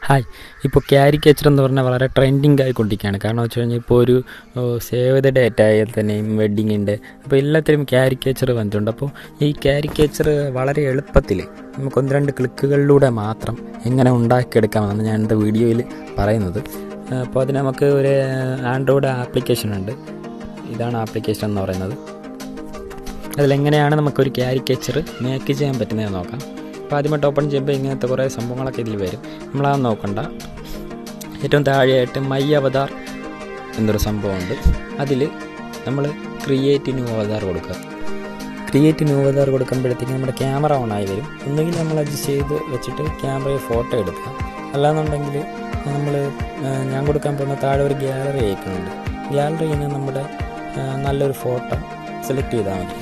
hi ഇപ്പോൾ caricature എന്ന് പറഞ്ഞാൽ വളരെ ട്രെൻഡിങ് ആയിക്കൊണ്ടിരിക്കുകയാണ് കാരണം വെച്ച് കഴിഞ്ഞാൽ ഇപ്പോൾ ഒരു സേവ് ദ ഡേറ്റ് ആയാൽ തന്നെയും വെഡ്ഡിങ്ങിൻ്റെ അപ്പോൾ എല്ലാത്തിലും ക്യാരിക്കേച്ചർ വന്നിട്ടുണ്ട് അപ്പോൾ ഈ ക്യാരിക്കേച്ചർ വളരെ എളുപ്പത്തിൽ നമുക്ക് ഒന്ന് രണ്ട് ക്ലിക്കുകളിലൂടെ മാത്രം എങ്ങനെ ഉണ്ടാക്കിയെടുക്കാമെന്നാണ് ഞാൻ എൻ്റെ വീഡിയോയിൽ പറയുന്നത് അപ്പോൾ അതിന് നമുക്ക് ഒരു ആൻഡ്രോയിഡ് ആപ്ലിക്കേഷൻ ഉണ്ട് ഇതാണ് ആപ്ലിക്കേഷൻ എന്ന് പറയുന്നത് അതിലെങ്ങനെയാണ് നമുക്കൊരു ക്യാരിക്കേച്ചർ മേക്ക് ചെയ്യാൻ പറ്റുന്നതെന്ന് നോക്കാം അപ്പോൾ ആദ്യമായിട്ട് ഓപ്പൺ ചെയ്യുമ്പോൾ ഇങ്ങനത്തെ കുറേ സംഭവങ്ങളൊക്കെ ഇതിൽ വരും നമ്മളത് നോക്കണ്ട ഏറ്റവും താഴെയായിട്ട് മൈ അവതാർ എന്നൊരു സംഭവമുണ്ട് അതിൽ നമ്മൾ ക്രിയേറ്റ് ന്യൂ അവതാർ കൊടുക്കുക ക്രിയേറ്റ് ന്യൂ അവതാർ കൊടുക്കുമ്പോഴത്തേക്ക് നമ്മുടെ ക്യാമറ ഓണായി വരും ഒന്നുകിൽ നമ്മൾ അഡ്ജസ്റ്റ് ചെയ്ത് വെച്ചിട്ട് ക്യാമറയിൽ ഫോട്ടോ എടുക്കുക അല്ലാന്നുണ്ടെങ്കിൽ നമ്മൾ ഞാൻ കൊടുക്കാൻ പോകുന്ന താഴെ ഒരു ഗ്യാലറി അയക്കുന്നുണ്ട് ഗ്യാലറിയിൽ നിന്ന് നമ്മുടെ നല്ലൊരു ഫോട്ടോ സെലക്ട് ചെയ്താൽ മതി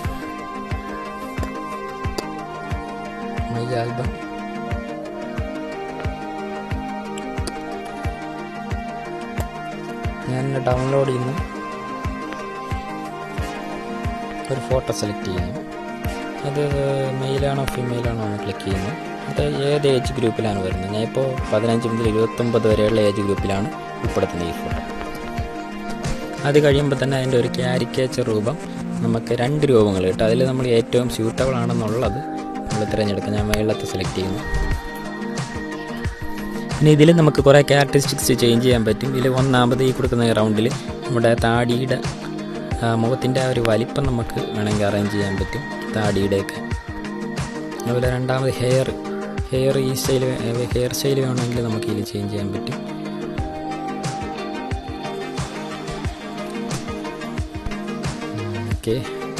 മൈ ആൽബം ഞാൻ ഡൗൺലോഡ് ചെയ്യുന്നു ഒരു ഫോട്ടോ സെലക്ട് ചെയ്യുന്നു അത് മെയിലാണോ ഫീമെയിലാണോ എന്ന് ക്ലിക്ക് ചെയ്യുന്നു അത് ഏത് ഏജ് ഗ്രൂപ്പിലാണ് വരുന്നത് ഞാൻ ഇപ്പോൾ പതിനഞ്ച് മുതൽ ഇരുപത്തൊമ്പത് വരെയുള്ള ഏജ് ഗ്രൂപ്പിലാണ് ഉൾപ്പെടുത്തുന്നത് ഈ ഫോട്ടോ അത് കഴിയുമ്പോൾ തന്നെ അതിൻ്റെ ഒരു ക്യാരിക്കേച്ചർ രൂപം നമുക്ക് രണ്ട് രൂപങ്ങൾ കിട്ടും അതിൽ നമ്മൾ ഏറ്റവും സ്യൂട്ടബിൾ ആണെന്നുള്ളത് നമ്മൾ തിരഞ്ഞെടുക്കുക ഞാൻ വെള്ളത്തെ സെലക്ട് ചെയ്യുന്നു ഇനി ഇതിൽ നമുക്ക് കുറേ ക്യാരക്ടറിസ്റ്റിക്സ് ചേഞ്ച് ചെയ്യാൻ പറ്റും ഇതിൽ ഒന്നാമത് ഈ കൊടുക്കുന്ന റൗണ്ടിൽ നമ്മുടെ താടിയുടെ മുഖത്തിൻ്റെ ആ ഒരു വലിപ്പം നമുക്ക് വേണമെങ്കിൽ അറേഞ്ച് ചെയ്യാൻ പറ്റും താടിയുടെയൊക്കെ അതുപോലെ രണ്ടാമത് ഹെയർ ഹെയർ ഈ സ്റ്റൈൽ ഹെയർ സ്റ്റൈൽ വേണമെങ്കിൽ നമുക്ക് ഇതിൽ ചേഞ്ച് ചെയ്യാൻ പറ്റും okay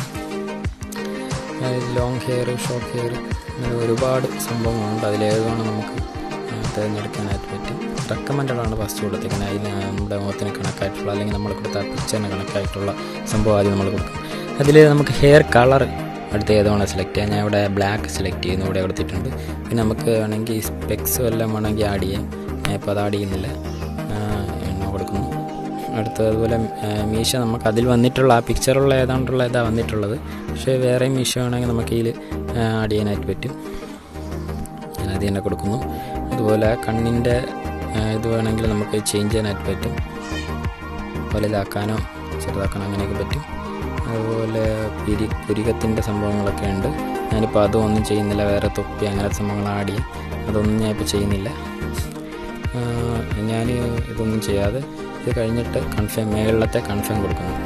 long hair short hair അങ്ങനെ ഒരുപാട് സംഭവങ്ങളുണ്ട് അതിലേതാണ് നമുക്ക് തിരഞ്ഞെടുക്കാനായിട്ട് പറ്റും റെക്കമെൻഡഡ് ആണ് ഫസ്റ്റ് കൊടുത്തേക്കുന്നത് അതിൽ നമ്മുടെ മുഖത്തിന് കണക്കായിട്ടുള്ള അല്ലെങ്കിൽ നമ്മൾ കൊടുത്ത പിക്ചറിന് കണക്കായിട്ടുള്ള സംഭവം ആദ്യം നമ്മൾ കൊടുക്കും അതിൽ നമുക്ക് ഹെയർ കളർ അടുത്ത് ഏതാണ് സെലക്ട് ചെയ്യാം ഞാൻ ഇവിടെ ബ്ലാക്ക് സെലക്ട് ചെയ്യുന്നു ഇവിടെ കൊടുത്തിട്ടുണ്ട് പിന്നെ നമുക്ക് വേണമെങ്കിൽ സ്പെക്സ് വല്ലതും വേണമെങ്കിൽ ആഡ് ചെയ്യാം ഞാൻ ഇപ്പോൾ അത് ആഡ് ചെയ്യുന്നില്ല എണ്ണ കൊടുക്കുന്നു അടുത്ത അതുപോലെ മീശ നമുക്ക് അതിൽ വന്നിട്ടുള്ള ആ പിക്ചറുള്ള ഏതാണ്ടുള്ള ഇതാണ് വന്നിട്ടുള്ളത് പക്ഷേ വേറെ മീശ വേണമെങ്കിൽ നമുക്ക് ഇതിൽ ആഡ് ചെയ്യാനായിട്ട് പറ്റും ഞാൻ അത് തന്നെ കൊടുക്കുന്നു അതുപോലെ കണ്ണിൻ്റെ ഇത് വേണമെങ്കിൽ നമുക്ക് ചേഞ്ച് ചെയ്യാനായിട്ട് പറ്റും വലുതാക്കാനോ ചെറുതാക്കാനോ അങ്ങനെയൊക്കെ പറ്റും അതുപോലെ പിരി പുരികത്തിൻ്റെ സംഭവങ്ങളൊക്കെ ഉണ്ട് ഞാനിപ്പോൾ അതൊന്നും ചെയ്യുന്നില്ല വേറെ തൊപ്പി അങ്ങനത്തെ സംഭവങ്ങൾ ആഡ് ചെയ്യും അതൊന്നും ഞാനിപ്പോൾ ചെയ്യുന്നില്ല ഞാൻ ഇതൊന്നും ചെയ്യാതെ ഇത് കഴിഞ്ഞിട്ട് കൺഫേം മേളിലത്തെ കൺഫേം കൊടുക്കുന്നു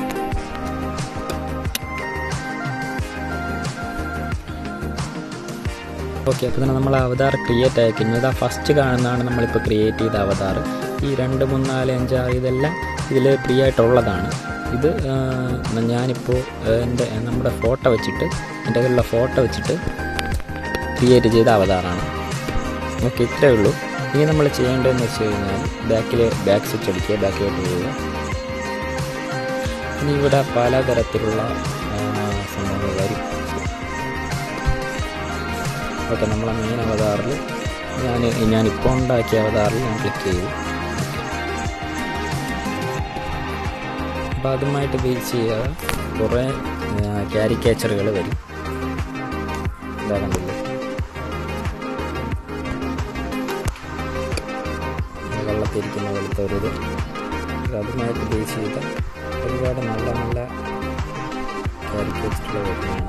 ഓക്കെ അപ്പോൾ തന്നെ നമ്മൾ അവതാർ ക്രിയേറ്റ് ആയിരിക്കുന്നു ഇതാ ഫസ്റ്റ് കാണുന്നതാണ് നമ്മളിപ്പോൾ ക്രിയേറ്റ് ചെയ്ത അവതാർ ഈ രണ്ട് മൂന്ന് നാല് അഞ്ചാറ് ഇതെല്ലാം ഇതിൽ ഫ്രീ ആയിട്ടുള്ളതാണ് ഇത് ഞാനിപ്പോൾ എൻ്റെ നമ്മുടെ ഫോട്ടോ വെച്ചിട്ട് എൻ്റെ കയ്യിലുള്ള ഫോട്ടോ വെച്ചിട്ട് ക്രിയേറ്റ് ചെയ്ത അവതാറാണ് ഓക്കെ ഇത്രയേ ഉള്ളൂ ഇനി നമ്മൾ ചെയ്യേണ്ടതെന്ന് വെച്ച് കഴിഞ്ഞാൽ ബാക്കിൽ ബാക്ക് സ്വിച്ച് അടിക്കുക ബാക്കിലോട്ട് പോവുക ഇനി ഇവിടെ പലതരത്തിലുള്ള സംഭവങ്ങൾ വരും ഓക്കെ നമ്മളെ മെയിൻ അവതാറിൽ ഞാൻ ഞാനിപ്പോൾ ഉണ്ടാക്കിയ അവതാറിൽ ഞാൻ ക്ലിക്ക് ചെയ്തു അപ്പോൾ അതുമായിട്ട് ബേസ് ചെയ്യാതെ കുറേ ക്യാരിക്കേച്ചറുകൾ വരും ഇതാ കണ്ടില്ലേ വെള്ളത്തിരിക്കുന്ന പോലത്തെ ഒരു ഇത് അതുമായിട്ട് ബേസ് ചെയ്ത ഒരുപാട് നല്ല നല്ല ക്യാരിക്കേച്ചറുകൾ വരുന്നതാണ്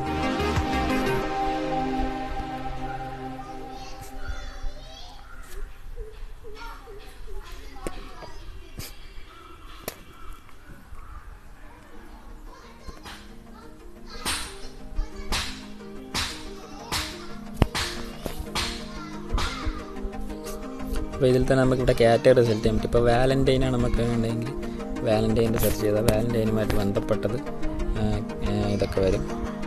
അപ്പോൾ ഇതിൽ തന്നെ നമുക്ക് ഇവിടെ കാറ്റഗറി സെലക്ട് ചെയ്യാൻ പറ്റും ഇപ്പോൾ വാലൻറ്റൈനാണ് നമുക്ക് വേണ്ടെങ്കിൽ വാലൻറ്റൈൻ്റെ സെർച്ച് ചെയ്താൽ വാലൻറ്റൈനുമായിട്ട് ബന്ധപ്പെട്ടത് ഇതൊക്കെ വരും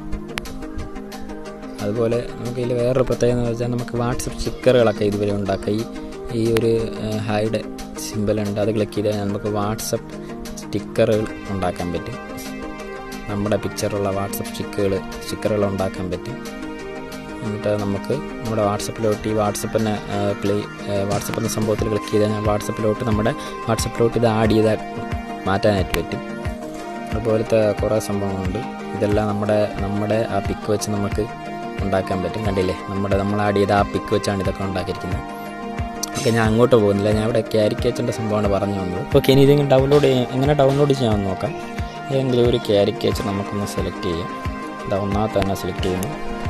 അതുപോലെ നമുക്ക് ഇതിൽ വേറൊരു പ്രത്യേകത എന്ന് വെച്ചാൽ നമുക്ക് വാട്സപ്പ് സ്റ്റിക്കറുകളൊക്കെ ഇതുവരെ ഉണ്ടാക്കാം ഈ ഈ ഒരു ഹൈഡ് സിമ്പിളുണ്ട് അത് ക്ലിക്ക് ചെയ്താൽ നമുക്ക് വാട്സപ്പ് സ്റ്റിക്കറുകൾ ഉണ്ടാക്കാൻ പറ്റും നമ്മുടെ പിക്ചറുള്ള വാട്സപ്പ് സ്റ്റിക്കുകൾ സ്റ്റിക്കറുകൾ ഉണ്ടാക്കാൻ പറ്റും എന്നിട്ട് നമുക്ക് നമ്മുടെ വാട്സപ്പിലോട്ട് ഈ വാട്സപ്പിന് പ്ലേ വാട്സപ്പ് എന്ന സംഭവത്തിൽ ക്ലിക്ക് ചെയ്താൽ വാട്സപ്പിലോട്ട് നമ്മുടെ വാട്സപ്പിലോട്ട് ഇത് ആഡ് ചെയ്താൽ മാറ്റാനായിട്ട് പറ്റും അതുപോലത്തെ കുറേ സംഭവങ്ങളുണ്ട് ഇതെല്ലാം നമ്മുടെ നമ്മുടെ ആ പിക്ക് വെച്ച് നമുക്ക് ഉണ്ടാക്കാൻ പറ്റും കണ്ടില്ലേ നമ്മുടെ നമ്മൾ ആഡ് ചെയ്ത ആ പിക്ക് വെച്ചാണ് ഇതൊക്കെ ഉണ്ടാക്കിയിരിക്കുന്നത് ഓക്കെ ഞാൻ അങ്ങോട്ട് പോകുന്നില്ല ഞാൻ ഇവിടെ ക്യാരിക്കേച്ചറിൻ്റെ സംഭവമാണ് പറഞ്ഞു വന്നത് ഓക്കെ ഇനി ഇതിങ്ങനെ ഡൗൺലോഡ് ചെയ്യാൻ എങ്ങനെ ഡൗൺലോഡ് ചെയ്യാമെന്ന് നോക്കാം ഏതെങ്കിലും ഒരു ക്യാരിക്കേച്ചർ നമുക്കൊന്ന് സെലക്ട് ചെയ്യാം ഇതാ ഒന്നാമത്തെ തന്നെ സെലക്ട് ചെയ്യുന്നു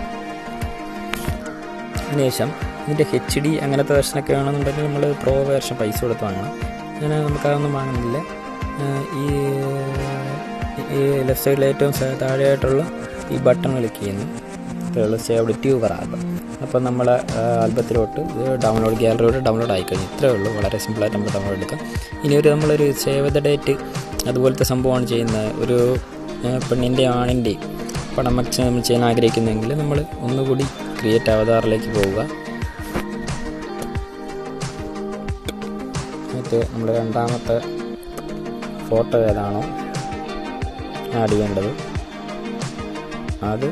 അതിനുശേഷം ഇതിൻ്റെ എച്ച് ഡി അങ്ങനത്തെ വെർഷനൊക്കെ വേണമെന്നുണ്ടെങ്കിൽ നമ്മൾ പ്രോ വേർഷൻ പൈസ കൊടുത്ത് വാങ്ങണം അങ്ങനെ നമുക്കതൊന്നും വാങ്ങുന്നില്ല ഈ ഈ ലെഫ്റ്റ് സൈഡിൽ ഏറ്റവും താഴെയായിട്ടുള്ള ഈ ബട്ടൺ ക്ലിക്ക് ചെയ്യുന്നു ഇത്രയുള്ള സേവ് ട്യൂബർ ആൽബം അപ്പോൾ നമ്മൾ ആൽബത്തിലോട്ട് ഇത് ഡൗൺലോഡ് ഗാലറിയോട് ഡൗൺലോഡ് ആയിക്കഴിഞ്ഞു ഇത്രയേ ഉള്ളൂ വളരെ സിമ്പിളായിട്ട് നമുക്ക് ഡൗൺലോഡ് എടുക്കാം ഇനി ഒരു നമ്മളൊരു സേവ് ദ ഡേറ്റ് അതുപോലത്തെ സംഭവമാണ് ചെയ്യുന്നത് ഒരു പെണ്ണിൻ്റെ ആണിൻ്റെയും പടം വച്ച് നമ്മൾ ചെയ്യാൻ ആഗ്രഹിക്കുന്നെങ്കിൽ നമ്മൾ ഒന്നുകൂടി ക്രിയേറ്റ് അവതാറിലേക്ക് പോവുക എന്നിട്ട് നമ്മൾ രണ്ടാമത്തെ ഫോട്ടോ ഏതാണോ ആഡ് ചെയ്യേണ്ടത് അത്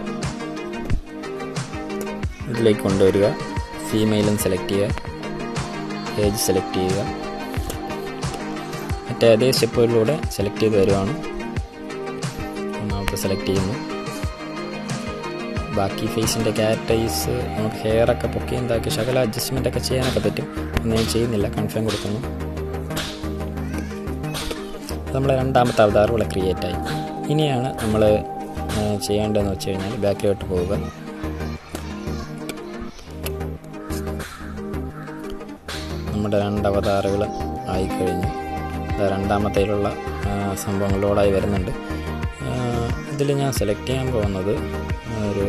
ഇതിലേക്ക് കൊണ്ടുവരിക ഫീമെയിലും സെലക്ട് ചെയ്യുക ഏജ് സെലക്ട് ചെയ്യുക മറ്റേ അതേ സ്റ്റെപ്പുകളിലൂടെ സെലക്ട് ചെയ്ത് വരുവാണ് ഒന്നാമത്തെ സെലക്ട് ചെയ്യുന്നു ബാക്കി ഫേസിൻ്റെ ക്യാരക്ടൈസ് നമുക്ക് ഹെയർ ഒക്കെ പൊക്കി എന്താക്കി ശകല അഡ്ജസ്റ്റ്മെൻ്റ് ഒക്കെ ചെയ്യാനൊക്കെ പറ്റും ഒന്നും ഞാൻ ചെയ്യുന്നില്ല കൺഫേം കൊടുക്കുന്നു നമ്മളെ രണ്ടാമത്തെ അവതാർ ഇവിടെ ക്രിയേറ്റ് ആയി ഇനിയാണ് നമ്മൾ ചെയ്യേണ്ടതെന്ന് വെച്ച് കഴിഞ്ഞാൽ ബാക്കിലോട്ട് പോവുക നമ്മുടെ രണ്ട് അവതാറുകൾ ആയിക്കഴിഞ്ഞു രണ്ടാമത്തേലുള്ള സംഭവങ്ങൾ ലോഡായി വരുന്നുണ്ട് ഇതിൽ ഞാൻ സെലക്ട് ചെയ്യാൻ പോകുന്നത് ഒരു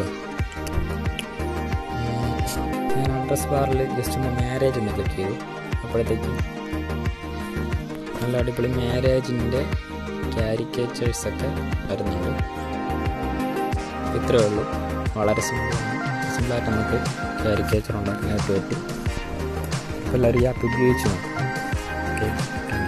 ഞാൻ അഡ്രസ് ബാറിൽ ജസ്റ്റ് ഒന്ന് മാരേജ് എന്ന് ക്ലിക്ക് ചെയ്തു അപ്പോഴത്തേക്കും നല്ല അടിപൊളി മാരേജിൻ്റെ ക്യാരിക്കേച്ചേഴ്സൊക്കെ വരുന്നുണ്ട് ഇത്രയേ ഉള്ളൂ വളരെ സിമ്പിളാണ് സിമ്പിളായിട്ട് നമുക്ക് ക്യാരിക്കേച്ചർ ഉണ്ടാക്കാനായിട്ട് പറ്റും അപ്പോൾ എല്ലാവരും ഈ ആപ്പ് ഉപയോഗിച്ച് നോക്കാം ഓക്കെ